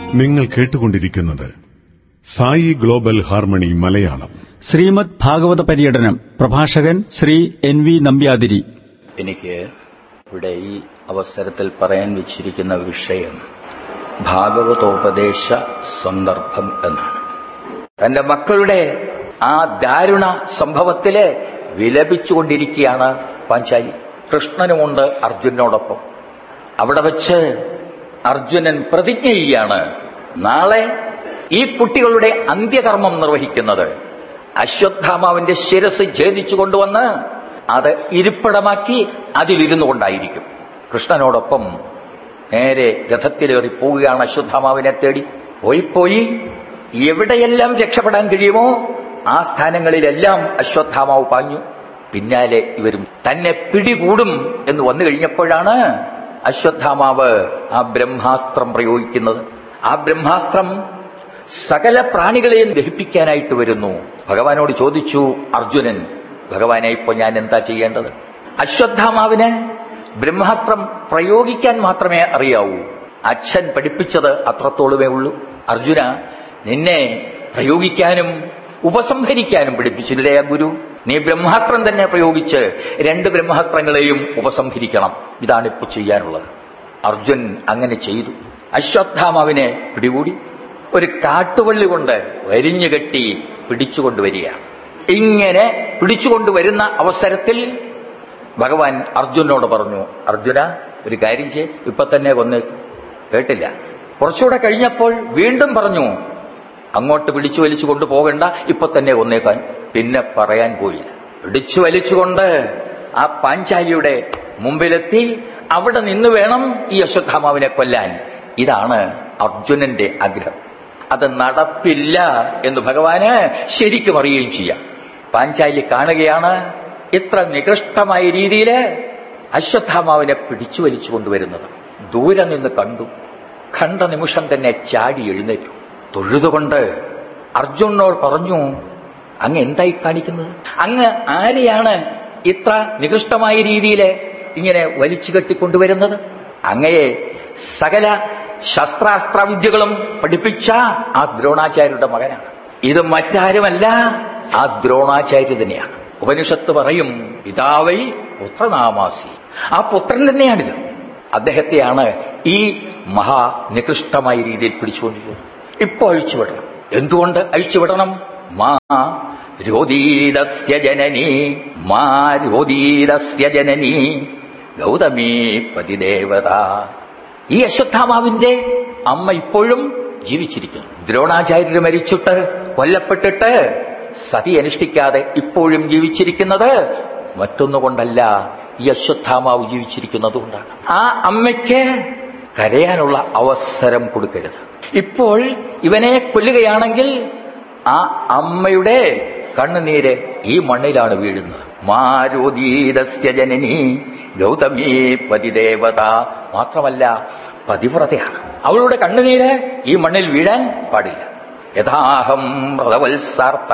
നിങ്ങൾ കേട്ടുകൊണ്ടിരിക്കുന്നത് Sai global harmony Malayalam Shrimad Bhagavata പര്യടനം പ്രഭാഷകൻ ശ്രീ എൻ വി നമ്പ്യാതിരി എനിക്ക് ഇവിടെ ഈ അവസരത്തിൽ പറയാൻ വെച്ചിരിക്കുന്ന വിഷയം ഭാഗവതോപദേശ സന്ദർഭം എന്നാണ് തന്റെ മക്കളുടെ ആ ദാരുണ സംഭവത്തില് വിലപിച്ചുകൊണ്ടിരിക്കുകയാണ് പാഞ്ചാലി കൃഷ്ണനുമുണ്ട് അർജുനോടൊപ്പം അവിടെ വെച്ച് അർജുനൻ പ്രതിജ്ഞ ചെയ്യുകയാണ് നാളെ ഈ കുട്ടികളുടെ അന്ത്യകർമ്മം നിർവഹിക്കുന്നത് അശ്വത്ഥാമാവിന്റെ ശിരസ് ഛേദിച്ചു കൊണ്ടുവന്ന് അത് ഇരിപ്പിടമാക്കി അതിലിരുന്നു കൊണ്ടായിരിക്കും കൃഷ്ണനോടൊപ്പം നേരെ രഥത്തിലേറി പോവുകയാണ് അശ്വത്ഥാമാവിനെ തേടി പോയി പോയി എവിടെയെല്ലാം രക്ഷപ്പെടാൻ കഴിയുമോ ആ സ്ഥാനങ്ങളിലെല്ലാം അശ്വത്ഥാമാവ് പാഞ്ഞു പിന്നാലെ ഇവരും തന്നെ പിടികൂടും എന്ന് വന്നു കഴിഞ്ഞപ്പോഴാണ് അശ്വത്ഥാമാവ് ആ ബ്രഹ്മാസ്ത്രം പ്രയോഗിക്കുന്നത് ആ ബ്രഹ്മാസ്ത്രം സകല പ്രാണികളെയും ദഹിപ്പിക്കാനായിട്ട് വരുന്നു ഭഗവാനോട് ചോദിച്ചു അർജുനൻ ഭഗവാനെ ഇപ്പോൾ ഞാൻ എന്താ ചെയ്യേണ്ടത് അശ്വത്ഥാമാവിന് ബ്രഹ്മാസ്ത്രം പ്രയോഗിക്കാൻ മാത്രമേ അറിയാവൂ അച്ഛൻ പഠിപ്പിച്ചത് അത്രത്തോളമേ ഉള്ളൂ അർജുന നിന്നെ പ്രയോഗിക്കാനും ഉപസംഹരിക്കാനും പഠിപ്പിച്ചില്ലേ ആ ഗുരു നീ ബ്രഹ്മാസ്ത്രം തന്നെ പ്രയോഗിച്ച് രണ്ട് ബ്രഹ്മാസ്ത്രങ്ങളെയും ഉപസംഹരിക്കണം ഇതാണ് ഇപ്പൊ ചെയ്യാനുള്ളത് അർജുൻ അങ്ങനെ ചെയ്തു അശ്വത്ഥാമാവിനെ പിടികൂടി ഒരു കാട്ടുവള്ളി കൊണ്ട് വരിഞ്ഞു കെട്ടി പിടിച്ചുകൊണ്ടുവരികയാണ് ഇങ്ങനെ പിടിച്ചുകൊണ്ടുവരുന്ന അവസരത്തിൽ ഭഗവാൻ അർജുനോട് പറഞ്ഞു അർജുന ഒരു കാര്യം ചെയ് ഇപ്പൊ തന്നെ കൊന്നേക്കും കേട്ടില്ല കുറച്ചുകൂടെ കഴിഞ്ഞപ്പോൾ വീണ്ടും പറഞ്ഞു അങ്ങോട്ട് പിടിച്ചു വലിച്ചു കൊണ്ടുപോകണ്ട ഇപ്പൊ തന്നെ കൊന്നേക്കാൻ പിന്നെ പറയാൻ പോയില്ല പിടിച്ചു വലിച്ചുകൊണ്ട് ആ പാഞ്ചാലിയുടെ മുമ്പിലെത്തി അവിടെ നിന്ന് വേണം ഈ അശ്വത്ഥാമാവിനെ കൊല്ലാൻ ഇതാണ് അർജുനന്റെ ആഗ്രഹം അത് നടപ്പില്ല എന്ന് ഭഗവാന് ശരിക്കും അറിയുകയും ചെയ്യാം പാഞ്ചാലി കാണുകയാണ് ഇത്ര നികൃഷ്ടമായ രീതിയിൽ അശ്വത്ഥാമാവിനെ പിടിച്ചു വലിച്ചു കൊണ്ടുവരുന്നത് ദൂരെ നിന്ന് കണ്ടു കണ്ട നിമിഷം തന്നെ ചാടി എഴുന്നേറ്റു തൊഴുതുകൊണ്ട് അർജുനോട് പറഞ്ഞു അങ്ങ് എന്തായി കാണിക്കുന്നത് അങ്ങ് ആരെയാണ് ഇത്ര നികൃഷ്ടമായ രീതിയിൽ ഇങ്ങനെ വലിച്ചു കെട്ടിക്കൊണ്ടുവരുന്നത് അങ്ങയെ സകല ശസ്ത്രാസ്ത്ര വിദ്യകളും പഠിപ്പിച്ച ആ ദ്രോണാചാര്യരുടെ മകനാണ് ഇത് മറ്റാരുമല്ല ആ ദ്രോണാചാര്യ തന്നെയാണ് ഉപനിഷത്ത് പറയും പിതാവൈ പുത്രനാമാസി ആ പുത്രൻ തന്നെയാണിത് അദ്ദേഹത്തെയാണ് ഈ മഹാ നികൃഷ്ടമായ രീതിയിൽ പിടിച്ചുകൊണ്ടിരിക്കുന്നത് ഇപ്പൊ അഴിച്ചുവിടണം എന്തുകൊണ്ട് അഴിച്ചുവിടണം മാ രോദീരസ്യ ജനനി മാ രോദീരസ്യ ജനനി ഗൗതമീ പതിദേവത ഈ അശ്വത്ഥാമാവിന്റെ അമ്മ ഇപ്പോഴും ജീവിച്ചിരിക്കുന്നു ദ്രോണാചാര്യർ മരിച്ചിട്ട് കൊല്ലപ്പെട്ടിട്ട് സതി അനുഷ്ഠിക്കാതെ ഇപ്പോഴും ജീവിച്ചിരിക്കുന്നത് മറ്റൊന്നുകൊണ്ടല്ല ഈ അശ്വത്ഥാമാവ് ജീവിച്ചിരിക്കുന്നത് കൊണ്ടാണ് ആ അമ്മയ്ക്ക് കരയാനുള്ള അവസരം കൊടുക്കരുത് ഇപ്പോൾ ഇവനെ കൊല്ലുകയാണെങ്കിൽ ആ അമ്മയുടെ കണ്ണുനീര് ഈ മണ്ണിലാണ് വീഴുന്നത് മാരോദീരസ്യ ജനനി ഗൗതമീ പതിദേവത മാത്രമല്ല പതിവ്രതയാണ് അവളുടെ കണ്ണുനീര് ഈ മണ്ണിൽ വീഴാൻ പാടില്ല യഥാഹം വ്രതവത്സാർത്ത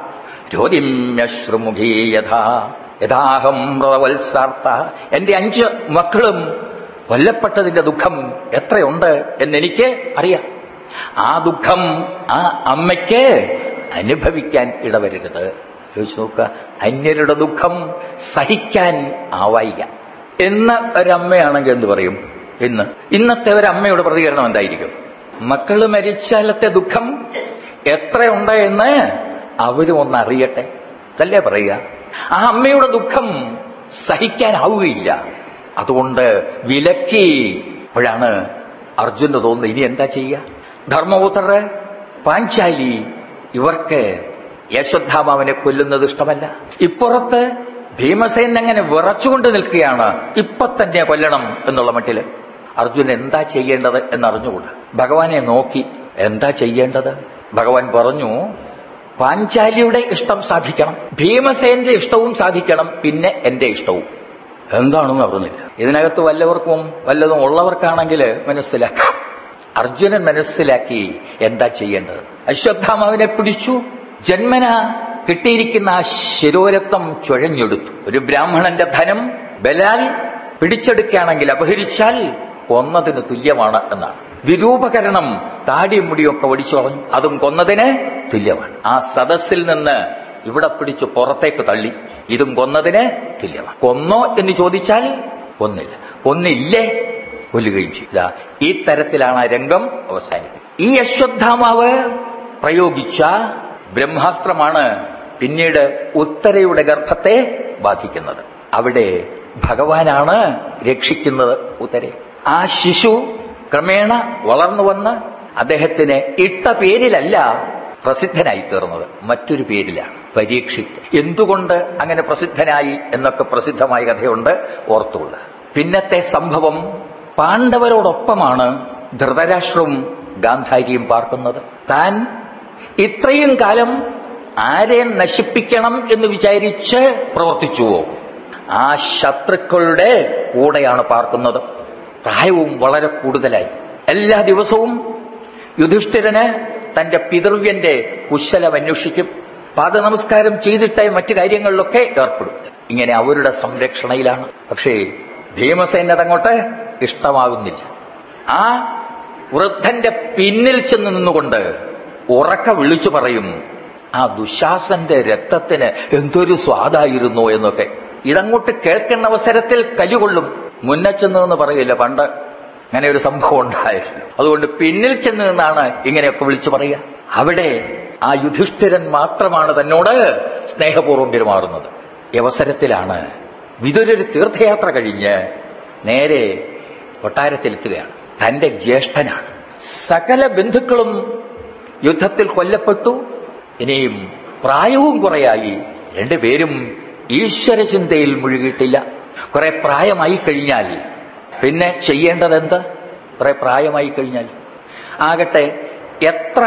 രോതിമ്യശ്രുമുഖീ യഥാ യഥാഹം വ്രതവത്സാർത്ത എന്റെ അഞ്ച് മക്കളും കൊല്ലപ്പെട്ടതിന്റെ ദുഃഖം എത്രയുണ്ട് എന്നെനിക്ക് അറിയാം ആ ദുഃഖം ആ അമ്മയ്ക്ക് അനുഭവിക്കാൻ ഇടവരരുത് ചോദിച്ചു നോക്കുക അന്യരുടെ ദുഃഖം സഹിക്കാൻ ആവായില്ല എന്ന ഒരമ്മയാണെങ്കിൽ എന്ത് പറയും ഇന്ന് ഇന്നത്തെ ഒരമ്മയുടെ പ്രതികരണം എന്തായിരിക്കും മക്കള് മരിച്ചാലത്തെ ദുഃഖം എത്രയുണ്ട് എന്ന് അവരും ഒന്ന് അറിയട്ടെ അതല്ലേ പറയുക ആ അമ്മയുടെ ദുഃഖം സഹിക്കാനാവുകയില്ല അതുകൊണ്ട് വിലക്കി അപ്പോഴാണ് അർജുന് തോന്നുന്നത് ഇനി എന്താ ചെയ്യുക ധർമ്മപുത്രര് പാഞ്ചാലി ഇവർക്ക് യശോദ്ധാമാവിനെ കൊല്ലുന്നത് ഇഷ്ടമല്ല ഇപ്പുറത്ത് ഭീമസേൻ അങ്ങനെ വിറച്ചുകൊണ്ട് നിൽക്കുകയാണ് ഇപ്പൊ തന്നെ കൊല്ലണം എന്നുള്ള മട്ടില് അർജുൻ എന്താ ചെയ്യേണ്ടത് എന്നറിഞ്ഞുകൂടാ ഭഗവാനെ നോക്കി എന്താ ചെയ്യേണ്ടത് ഭഗവാൻ പറഞ്ഞു പാഞ്ചാലിയുടെ ഇഷ്ടം സാധിക്കണം ഭീമസേന്റെ ഇഷ്ടവും സാധിക്കണം പിന്നെ എന്റെ ഇഷ്ടവും എന്താണെന്ന് അറിഞ്ഞില്ല ഇതിനകത്ത് വല്ലവർക്കും വല്ലതും ഉള്ളവർക്കാണെങ്കിൽ മനസ്സിലാക്കാം അർജുനൻ മനസ്സിലാക്കി എന്താ ചെയ്യേണ്ടത് അശ്വത്ഥാമാവിനെ പിടിച്ചു ജന്മന കിട്ടിയിരിക്കുന്ന ആ ശിരോരത്വം ചുഴഞ്ഞെടുത്തു ഒരു ബ്രാഹ്മണന്റെ ധനം ബലാൽ പിടിച്ചെടുക്കുകയാണെങ്കിൽ അപഹരിച്ചാൽ കൊന്നതിന് തുല്യമാണ് എന്നാണ് വിരൂപകരണം താടിയും മുടിയൊക്കെ ഒടിച്ചു കളഞ്ഞു അതും കൊന്നതിന് തുല്യമാണ് ആ സദസ്സിൽ നിന്ന് ഇവിടെ പിടിച്ച് പുറത്തേക്ക് തള്ളി ഇതും കൊന്നതിന് തുല്യമാണ് കൊന്നോ എന്ന് ചോദിച്ചാൽ കൊന്നില്ല കൊന്നില്ലേ കൊല്ലുകയും ചെയ്യില്ല ഈ തരത്തിലാണ് ആ രംഗം അവസാനിക്കുന്നത് ഈ അശ്വത്ഥാമാവ് പ്രയോഗിച്ച ബ്രഹ്മാസ്ത്രമാണ് പിന്നീട് ഉത്തരയുടെ ഗർഭത്തെ ബാധിക്കുന്നത് അവിടെ ഭഗവാനാണ് രക്ഷിക്കുന്നത് ഉത്തരെ ആ ശിശു ക്രമേണ വളർന്നു വന്ന് അദ്ദേഹത്തിന് ഇട്ട പേരിലല്ല പ്രസിദ്ധനായി തീർന്നത് മറ്റൊരു പേരിലാണ് പരീക്ഷിത്ത് എന്തുകൊണ്ട് അങ്ങനെ പ്രസിദ്ധനായി എന്നൊക്കെ പ്രസിദ്ധമായ കഥയുണ്ട് ഓർത്തുള്ള പിന്നത്തെ സംഭവം പാണ്ഡവരോടൊപ്പമാണ് ധൃതരാഷ്ട്രവും ഗാന്ധാരിയും പാർക്കുന്നത് താൻ ഇത്രയും കാലം ആരെ നശിപ്പിക്കണം എന്ന് വിചാരിച്ച് പ്രവർത്തിച്ചുവോ ആ ശത്രുക്കളുടെ കൂടെയാണ് പാർക്കുന്നത് പ്രായവും വളരെ കൂടുതലായി എല്ലാ ദിവസവും യുധിഷ്ഠിരന് തന്റെ പിതൃവ്യന്റെ കുശലം അന്വേഷിക്കും പാദനമസ്കാരം ചെയ്തിട്ടേ മറ്റു കാര്യങ്ങളിലൊക്കെ ഏർപ്പെടും ഇങ്ങനെ അവരുടെ സംരക്ഷണയിലാണ് പക്ഷേ ഭീമസേന തങ്ങോട്ട് ഇഷ്ടമാകുന്നില്ല ആ വൃദ്ധന്റെ പിന്നിൽ ചെന്ന് നിന്നുകൊണ്ട് ഉറക്ക വിളിച്ചു പറയും ആ ദുശാസന്റെ രക്തത്തിന് എന്തൊരു സ്വാദായിരുന്നു എന്നൊക്കെ ഇതങ്ങോട്ട് കേൾക്കുന്ന അവസരത്തിൽ കലുകൊള്ളും മുന്നേ ചെന്ന് എന്ന് പറയില്ല പണ്ട് അങ്ങനെ ഒരു സംഭവം ഉണ്ടായിരുന്നു അതുകൊണ്ട് പിന്നിൽ ചെന്ന് നിന്നാണ് ഇങ്ങനെയൊക്കെ വിളിച്ചു പറയുക അവിടെ ആ യുധിഷ്ഠിരൻ മാത്രമാണ് തന്നോട് സ്നേഹപൂർവ്വം പെരുമാറുന്നത് ഈ അവസരത്തിലാണ് വിതുരൊരു തീർത്ഥയാത്ര കഴിഞ്ഞ് നേരെ കൊട്ടാരത്തിലെത്തുകയാണ് തന്റെ ജ്യേഷ്ഠനാണ് സകല ബന്ധുക്കളും യുദ്ധത്തിൽ കൊല്ലപ്പെട്ടു ഇനിയും പ്രായവും കുറയായി രണ്ടുപേരും ഈശ്വരചിന്തയിൽ മുഴുകിയിട്ടില്ല കുറെ പ്രായമായി കഴിഞ്ഞാൽ പിന്നെ ചെയ്യേണ്ടതെന്ത് കുറെ പ്രായമായി കഴിഞ്ഞാൽ ആകട്ടെ എത്ര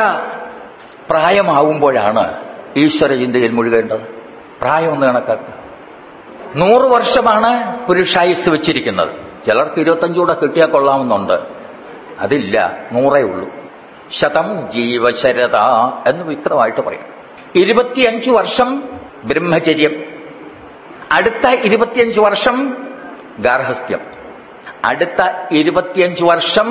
പ്രായമാവുമ്പോഴാണ് ഈശ്വരചിന്തയിൽ മുഴുകേണ്ടത് പ്രായം ഒന്ന് കണക്കാക്കുക നൂറ് വർഷമാണ് പുരുഷായുസ് വെച്ചിരിക്കുന്നത് ചിലർക്ക് ഇരുപത്തഞ്ചൂടെ കിട്ടിയാൽ കൊള്ളാമെന്നുണ്ട് അതില്ല നൂറേ ഉള്ളൂ ശതം ജീവശരത എന്ന് വിക്രമായിട്ട് പറയും ഇരുപത്തിയഞ്ചു വർഷം ബ്രഹ്മചര്യം അടുത്ത ഇരുപത്തിയഞ്ചു വർഷം ഗാർഹസ്ഥ്യം അടുത്ത ഇരുപത്തിയഞ്ചു വർഷം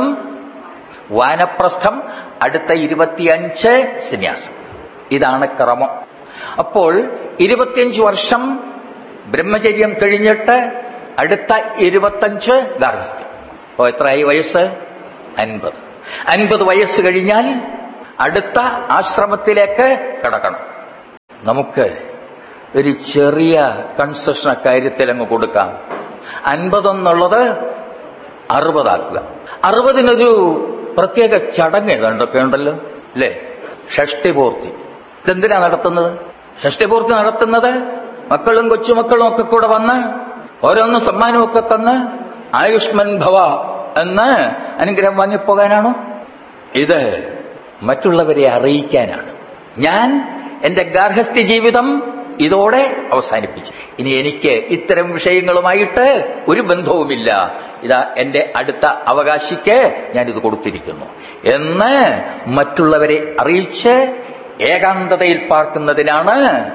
വാനപ്രസ്ഥം അടുത്ത ഇരുപത്തിയഞ്ച് സന്യാസം ഇതാണ് ക്രമം അപ്പോൾ ഇരുപത്തിയഞ്ചു വർഷം ബ്രഹ്മചര്യം കഴിഞ്ഞിട്ട് അടുത്ത ഇരുപത്തഞ്ച് ഗാർഹസ്ഥ്യം അപ്പോൾ എത്രയായി വയസ്സ് അൻപത് അൻപത് വയസ്സ് കഴിഞ്ഞാൽ അടുത്ത ആശ്രമത്തിലേക്ക് കടക്കണം നമുക്ക് ഒരു ചെറിയ കൺസെഷൻ അക്കാര്യത്തിൽ അങ്ങ് കൊടുക്കാം അൻപതെന്നുള്ളത് അറുപതാക്കുക അറുപതിനൊരു പ്രത്യേക ചടങ്ങ് ഏതാണ്ടൊക്കെ ഉണ്ടല്ലോ അല്ലേ ഷഷ്ടിപൂർത്തി ഇതെന്തിനാ നടത്തുന്നത് ഷഷ്ടിപൂർത്തി നടത്തുന്നത് മക്കളും കൊച്ചുമക്കളും ഒക്കെ കൂടെ വന്ന് ഓരോന്ന് സമ്മാനമൊക്കെ തന്ന് ആയുഷ്മൻ ഭവ എന്ന് അനുഗ്രഹം വാങ്ങിപ്പോകാനാണോ ഇത് മറ്റുള്ളവരെ അറിയിക്കാനാണ് ഞാൻ എന്റെ ഗാർഹസ്ഥ്യ ജീവിതം ഇതോടെ അവസാനിപ്പിച്ചു ഇനി എനിക്ക് ഇത്തരം വിഷയങ്ങളുമായിട്ട് ഒരു ബന്ധവുമില്ല ഇതാ എന്റെ അടുത്ത അവകാശിക്ക് ഞാനിത് കൊടുത്തിരിക്കുന്നു എന്ന് മറ്റുള്ളവരെ അറിയിച്ച് ഏകാന്തതയിൽ പാർക്കുന്നതിനാണ്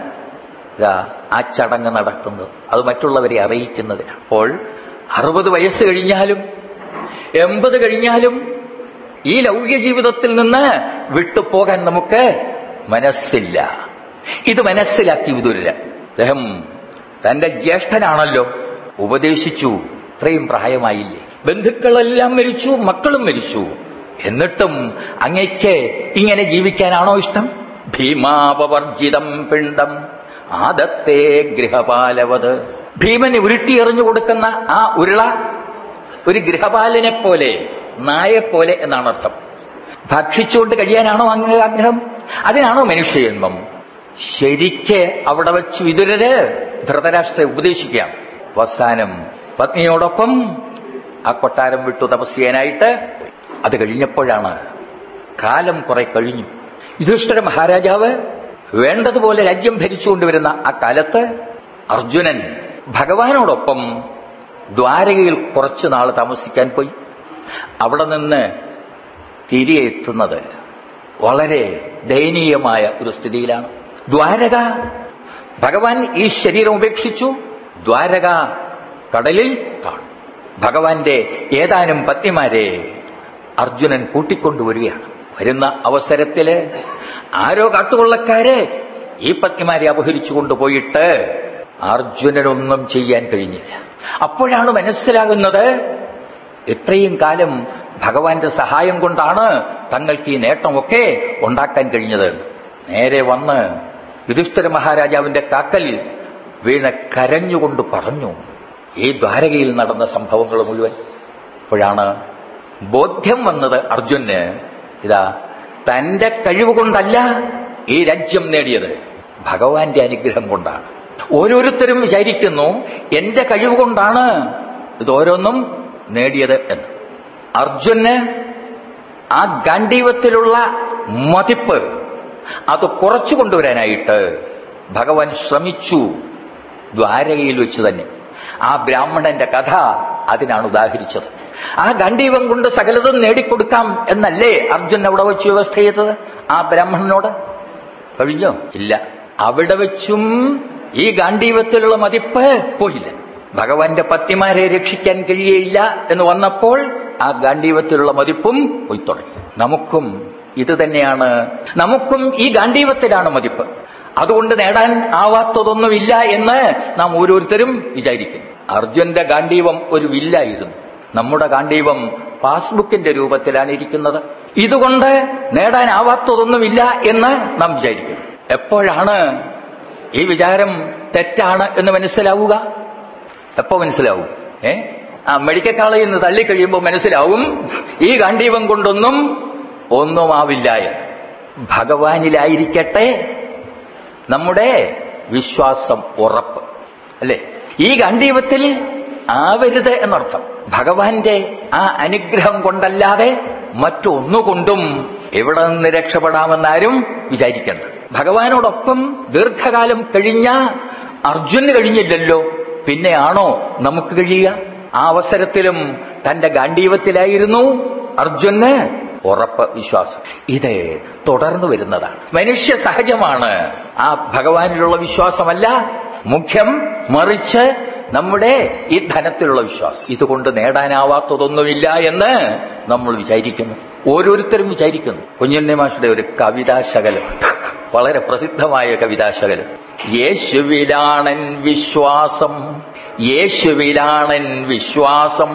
ഇതാ ആ ചടങ്ങ് നടത്തുന്നത് അത് മറ്റുള്ളവരെ അറിയിക്കുന്നതിനാണ് അപ്പോൾ അറുപത് വയസ്സ് കഴിഞ്ഞാലും എൺപത് കഴിഞ്ഞാലും ഈ ലൗകിക ജീവിതത്തിൽ നിന്ന് വിട്ടുപോകാൻ നമുക്ക് മനസ്സില്ല ഇത് മനസ്സിലാക്കി വിതുര അദ്ദേഹം തന്റെ ജ്യേഷ്ഠനാണല്ലോ ഉപദേശിച്ചു ഇത്രയും പ്രായമായില്ലേ ബന്ധുക്കളെല്ലാം മരിച്ചു മക്കളും മരിച്ചു എന്നിട്ടും അങ്ങയ്ക്ക് ഇങ്ങനെ ജീവിക്കാനാണോ ഇഷ്ടം ഭീമാപവർജിതം പിണ്ഡം ആദത്തെ ഗൃഹപാലവത് ഭീമന് ഉരുട്ടിയെറിഞ്ഞു കൊടുക്കുന്ന ആ ഉരുള ഒരു ഗൃഹപാലനെ പോലെ നായെപ്പോലെ എന്നാണ് അർത്ഥം ഭക്ഷിച്ചുകൊണ്ട് കഴിയാനാണോ അങ്ങനെ ആഗ്രഹം അതിനാണോ മനുഷ്യജന്മം ശരിക്ക് അവിടെ വെച്ച് വിതുരര് ധൃതരാഷ്ട്രത്തെ ഉപദേശിക്കാം അവസാനം പത്നിയോടൊപ്പം ആ കൊട്ടാരം വിട്ടു തപസ് ചെയ്യാനായിട്ട് അത് കഴിഞ്ഞപ്പോഴാണ് കാലം കുറെ കഴിഞ്ഞു യുധിഷ്ഠിര മഹാരാജാവ് വേണ്ടതുപോലെ രാജ്യം ഭരിച്ചുകൊണ്ടുവരുന്ന ആ കാലത്ത് അർജുനൻ ഭഗവാനോടൊപ്പം ദ്വാരകയിൽ കുറച്ചു നാൾ താമസിക്കാൻ പോയി അവിടെ നിന്ന് തിരികെ എത്തുന്നത് വളരെ ദയനീയമായ ഒരു സ്ഥിതിയിലാണ് ദ്വാരക ഭഗവാൻ ഈ ശരീരം ഉപേക്ഷിച്ചു ദ്വാരക കടലിൽ കാണും ഭഗവാന്റെ ഏതാനും പത്നിമാരെ അർജുനൻ കൂട്ടിക്കൊണ്ടുവരികയാണ് വരുന്ന അവസരത്തില് ആരോ കാട്ടുകൊള്ളക്കാര് ഈ പത്നിമാരെ അപഹരിച്ചു കൊണ്ടുപോയിട്ട് അർജുനനൊന്നും ചെയ്യാൻ കഴിഞ്ഞില്ല അപ്പോഴാണ് മനസ്സിലാകുന്നത് ഇത്രയും കാലം ഭഗവാന്റെ സഹായം കൊണ്ടാണ് തങ്ങൾക്ക് ഈ നേട്ടമൊക്കെ ഉണ്ടാക്കാൻ കഴിഞ്ഞത് നേരെ വന്ന് യുധിഷ്ഠിര മഹാരാജാവിന്റെ കാക്കൽ വീണ കരഞ്ഞുകൊണ്ട് പറഞ്ഞു ഈ ദ്വാരകയിൽ നടന്ന സംഭവങ്ങൾ മുഴുവൻ അപ്പോഴാണ് ബോധ്യം വന്നത് അർജുന് ഇതാ തന്റെ കഴിവ് കൊണ്ടല്ല ഈ രാജ്യം നേടിയത് ഭഗവാന്റെ അനുഗ്രഹം കൊണ്ടാണ് ഓരോരുത്തരും വിചാരിക്കുന്നു എന്റെ കഴിവ് കൊണ്ടാണ് ഇതോരോന്നും നേടിയത് എന്ന് അർജുന് ആ ഗാന്ധീവത്തിലുള്ള മതിപ്പ് അത് കുറച്ചു കൊണ്ടുവരാനായിട്ട് ഭഗവാൻ ശ്രമിച്ചു ദ്വാരകയിൽ വെച്ച് തന്നെ ആ ബ്രാഹ്മണന്റെ കഥ അതിനാണ് ഉദാഹരിച്ചത് ആ ഗണ്ഡീവം കൊണ്ട് സകലതും നേടിക്കൊടുക്കാം എന്നല്ലേ അർജുൻ അവിടെ വെച്ച് വ്യവസ്ഥ ചെയ്തത് ആ ബ്രാഹ്മണനോട് കഴിഞ്ഞോ ഇല്ല അവിടെ വെച്ചും ഈ ഗാന്ധീവത്തിലുള്ള മതിപ്പ് പോയില്ല ഭഗവാന്റെ പത്നിമാരെ രക്ഷിക്കാൻ കഴിയയില്ല എന്ന് വന്നപ്പോൾ ആ ഗാന്ധീവത്തിലുള്ള മതിപ്പും പോയി തുടങ്ങി നമുക്കും ഇത് തന്നെയാണ് നമുക്കും ഈ ഗാന്ധീവത്തിലാണ് മതിപ്പ് അതുകൊണ്ട് നേടാൻ ആവാത്തതൊന്നുമില്ല എന്ന് നാം ഓരോരുത്തരും വിചാരിക്കുന്നു അർജുന്റെ ഗാന്ധീവം ഒരു വില്ലായിരുന്നു നമ്മുടെ ഗാന്ധീവം പാസ്ബുക്കിന്റെ രൂപത്തിലാണ് ഇരിക്കുന്നത് ഇതുകൊണ്ട് നേടാനാവാത്തതൊന്നുമില്ല എന്ന് നാം വിചാരിക്കുന്നു എപ്പോഴാണ് ഈ വിചാരം തെറ്റാണ് എന്ന് മനസ്സിലാവുക എപ്പോ മനസ്സിലാവും ഏ ആ മെഡിക്കൽ കോളേജിൽ നിന്ന് തള്ളിക്കഴിയുമ്പോൾ മനസ്സിലാവും ഈ ഗാന്ധീവം കൊണ്ടൊന്നും ഒന്നുമാവില്ല എന്ന് ഭഗവാനിലായിരിക്കട്ടെ നമ്മുടെ വിശ്വാസം ഉറപ്പ് അല്ലെ ഈ ഗാന്ധീവത്തിൽ ആവരുത് എന്നർത്ഥം ഭഗവാന്റെ ആ അനുഗ്രഹം കൊണ്ടല്ലാതെ മറ്റൊന്നുകൊണ്ടും എവിടെ നിന്ന് രക്ഷപ്പെടാമെന്നാരും വിചാരിക്കേണ്ട ഭഗവാനോടൊപ്പം ദീർഘകാലം കഴിഞ്ഞ അർജുന് കഴിഞ്ഞില്ലല്ലോ പിന്നെയാണോ നമുക്ക് കഴിയുക ആ അവസരത്തിലും തന്റെ ഗാന്ധീവത്തിലായിരുന്നു അർജുന് ഉറപ്പ് വിശ്വാസം ഇത് തുടർന്നു വരുന്നതാണ് മനുഷ്യ സഹജമാണ് ആ ഭഗവാനിലുള്ള വിശ്വാസമല്ല മുഖ്യം മറിച്ച് നമ്മുടെ ഈ ധനത്തിലുള്ള വിശ്വാസം ഇതുകൊണ്ട് നേടാനാവാത്തതൊന്നുമില്ല എന്ന് നമ്മൾ വിചാരിക്കുന്നു ഓരോരുത്തരും വിചാരിക്കുന്നു കുഞ്ഞുണ്ണി മാഷയുടെ ഒരു കവിതാശകലം വളരെ പ്രസിദ്ധമായ കവിതാശകലം യേശുവിലാണൻ വിശ്വാസം യേശുവിലാണൻ വിശ്വാസം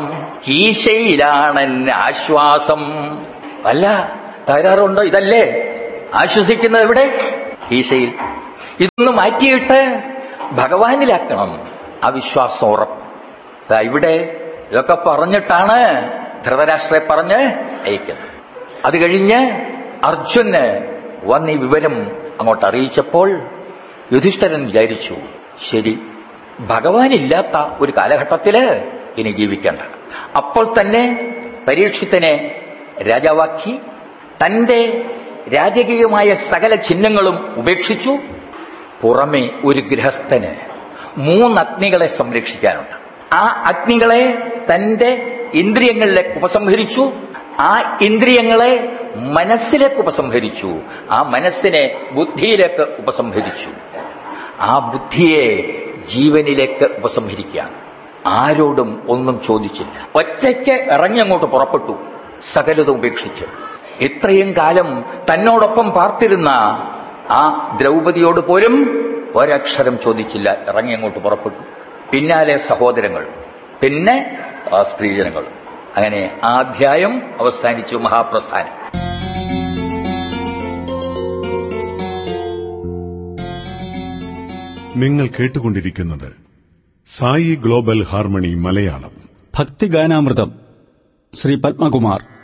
ഈശയിലാണൻ ആശ്വാസം അല്ല തകരാറുണ്ടോ ഇതല്ലേ ആശ്വസിക്കുന്നത് എവിടെ ഈശയിൽ ഇതൊന്ന് മാറ്റിയിട്ട് ഭഗവാനിലാക്കണം ആ വിശ്വാസം ഉറപ്പ് ദാ ഇവിടെ ഇതൊക്കെ പറഞ്ഞിട്ടാണ് ധൃതരാഷ്ട്രയെ പറഞ്ഞ് അയക്കുന്നത് അത് കഴിഞ്ഞ് അർജുന് വന്ന് ഈ വിവരം അങ്ങോട്ട് അറിയിച്ചപ്പോൾ യുധിഷ്ഠരൻ വിചാരിച്ചു ശരി ഭഗവാനില്ലാത്ത ഒരു കാലഘട്ടത്തില് ഇനി ജീവിക്കേണ്ട അപ്പോൾ തന്നെ പരീക്ഷത്തിനെ രാജാവാക്കി തന്റെ രാജകീയമായ സകല ചിഹ്നങ്ങളും ഉപേക്ഷിച്ചു പുറമെ ഒരു ഗൃഹസ്ഥന് മൂന്ന് അഗ്നികളെ സംരക്ഷിക്കാനുണ്ട് ആ അഗ്നികളെ തന്റെ ഇന്ദ്രിയങ്ങളിലേക്ക് ഉപസംഹരിച്ചു ആ ഇന്ദ്രിയങ്ങളെ മനസ്സിലേക്ക് ഉപസംഹരിച്ചു ആ മനസ്സിനെ ബുദ്ധിയിലേക്ക് ഉപസംഹരിച്ചു ആ ബുദ്ധിയെ ജീവനിലേക്ക് ഉപസംഹരിക്കുകയാണ് ആരോടും ഒന്നും ചോദിച്ചില്ല ഒറ്റയ്ക്ക് ഇറങ്ങിയങ്ങോട്ട് പുറപ്പെട്ടു സകലതും ഉപേക്ഷിച്ച് ഇത്രയും കാലം തന്നോടൊപ്പം പാർത്തിരുന്ന ആ ദ്രൗപതിയോട് പോലും ഒരക്ഷരം ചോദിച്ചില്ല ഇറങ്ങി അങ്ങോട്ട് പുറപ്പെട്ടു പിന്നാലെ സഹോദരങ്ങൾ പിന്നെ ആ സ്ത്രീജനങ്ങൾ അങ്ങനെ ആ അധ്യായം അവസാനിച്ചു മഹാപ്രസ്ഥാനം നിങ്ങൾ കേട്ടുകൊണ്ടിരിക്കുന്നത് സായി ഗ്ലോബൽ ഹാർമണി മലയാളം ഭക്തിഗാനാമൃതം ശ്രീ പത്മകുമാർ